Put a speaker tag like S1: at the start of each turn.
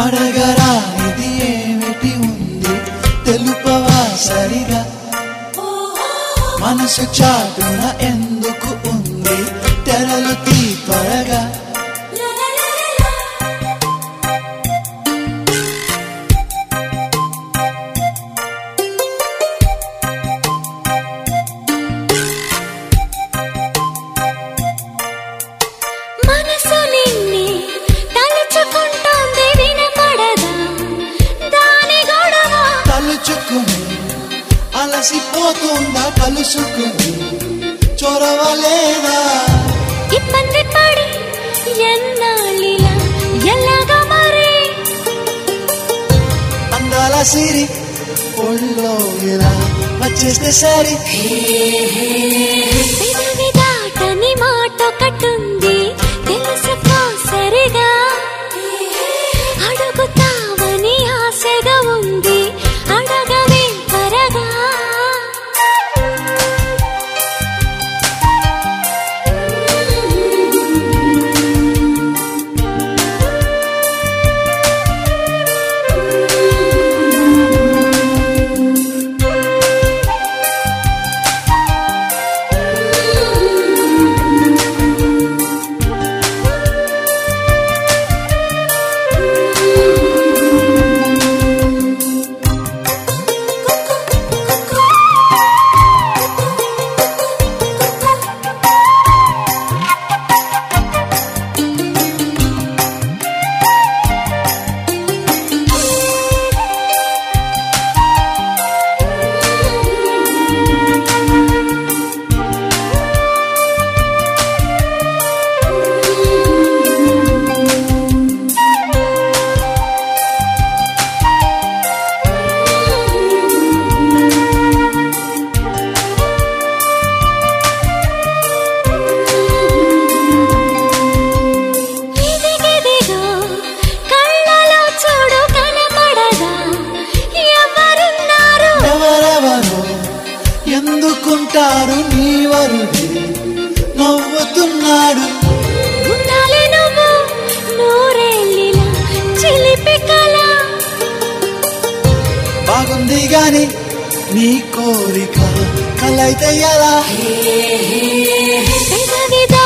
S1: అడగరా ఇది ఏమిటి ఉంది తెలుపవా సరిగా మనసు చాటున ఎందుకు ఉంది తెరలు తీ త్వరగా
S2: మనసు నిన్నే తలుచుకుంటోంది వినపడదా దాని గొడవ
S1: తలుచుకుని అలసిపోతుందా కలుసుకుని చొరవలేదా
S2: ఇబ్బంది పడి ఎన్నాళ్ళిలా ఎలాగా మరి
S1: అందాల సిరి ఒళ్ళో ఇలా వచ్చేస్తే సరి
S2: పెదవి దాటని మాట కట్టుంది తెలుసుకో సరిగా అడుగుతావని ఆశగా ఉంది అడగవే త్వరగా ఇదిగిదిగో కళ్ళలో చూడు కనపడదా ఎవరున్నారు
S1: ఎవరెవరో ఎందుకుంటారు నీ వరుడి నవ్వుతున్నాడు
S2: ఉండాలి నువ్వు నూరేళ్ళిలా చిలిపి కళ
S1: బాగుంది గాని నీ కోరిక కలైతే ఎలా
S2: పెదవి